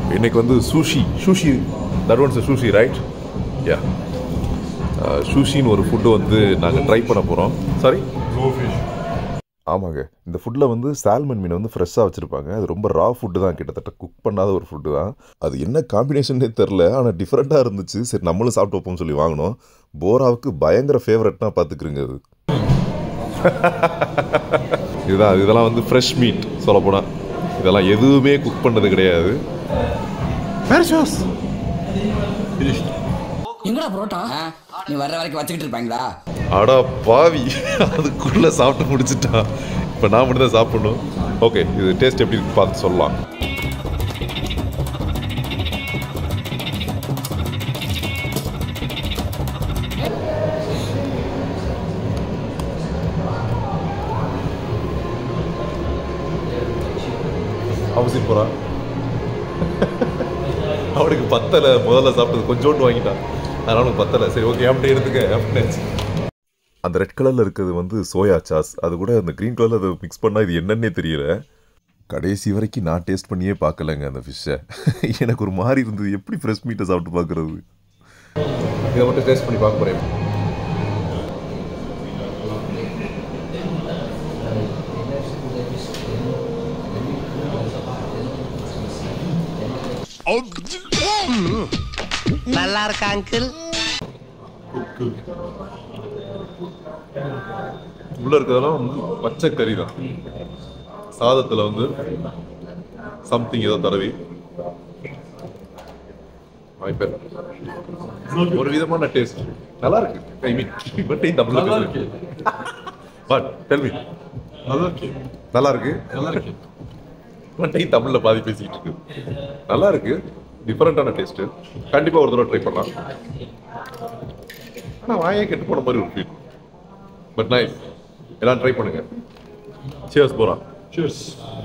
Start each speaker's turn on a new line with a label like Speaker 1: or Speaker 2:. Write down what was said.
Speaker 1: இன்னைக்கு வந்து sushi sushi that once sushi right yeah சூஷின்னு ஒரு ஃபுட்டு வந்து நாங்கள் ட்ரை பண்ண போகிறோம் சாரி ஆமாங்க இந்த ஃபுட்டில் வந்து சால்மன் மீன் வந்து ஃப்ரெஷ்ஷாக வச்சுருப்பாங்க அது ரொம்ப ரா ஃபுட்டு தான் கிட்டத்தட்ட குக் பண்ணாத ஒரு ஃபுட்டு தான் அது என்ன காம்பினேஷனே தெரில ஆனால் டிஃப்ரெண்ட்டாக இருந்துச்சு சரி நம்மளும் சாப்பிட்டு வைப்போம்னு சொல்லி வாங்கினோம் போராவுக்கு பயங்கர ஃபேவரட்னா பார்த்துக்குறீங்க அது இதுதான் இதெல்லாம் வந்து ஃப்ரெஷ் மீட் சொல்லப்போனால் இதெல்லாம் எதுவுமே குக் பண்ணது கிடையாது
Speaker 2: எங்கடா புரோட்டா நீ வர்ற வரைக்கும் வச்சுக்கிட்டு இருப்பாங்களா
Speaker 1: அடா பாவி அதுக்குள்ளே சாப்பிட்டு முடிச்சிட்டா இப்போ நான் மட்டும் தான் சாப்பிடணும் ஓகே இது டேஸ்ட் எப்படி இருக்கு பார்த்து சொல்லலாம் அவசியம் போறா அவனுக்கு பத்தலை முதல்ல சாப்பிட்டது கொஞ்சோண்டு வாங்கிட்டான் அதனால அவனுக்கு பத்தலை சரி ஓகே அப்படி எடுத்துக்க அப்படின்னு அந்த ரெட் கலரில் இருக்கிறது வந்து சோயா சாஸ் அது கூட அந்த க்ரீன் கலரில் அதை மிக்ஸ் பண்ணால் இது என்னன்னே தெரியல கடைசி வரைக்கும் நான் டேஸ்ட் பண்ணியே பார்க்கலங்க அந்த ஃபிஷ்ஷை எனக்கு ஒரு மாதிரி இருந்தது எப்படி ஃப்ரெஷ் மீட்டை சாப்பிட்டு பார்க்குறது இதை மட்டும் டேஸ்ட் பண்ணி பார்க்க போகிறேன்
Speaker 3: நல்லா இருக்கா அங்கிள்
Speaker 1: உள்ளே இருக்கிறதெல்லாம் வந்து பச்சை கறி தான் சாதத்தில் வந்து சம்திங் ஏதோ தடவி வாய்ப்பே ஒரு விதமான டேஸ்ட் நல்லா இருக்கு ஐ மீன் பட் இந்த நல்லா இருக்கு பட் டெல் மீ நல்லா இருக்கு நல்லா இருக்கு நல்லா இருக்கு பட் தமிழ்ல பாதி பேசிக்கிட்டு இருக்கு நல்லா இருக்கு டிஃபரெண்டான டேஸ்ட் கண்டிப்பா ஒரு தடவை ட்ரை பண்ணலாம் ஆனா வாயே கெட்டு போன மாதிரி ஒரு ஃபீல் பட் நைஸ் எல்லாம் ட்ரை பண்ணுங்க சியர்ஸ் போறா சியர்ஸ்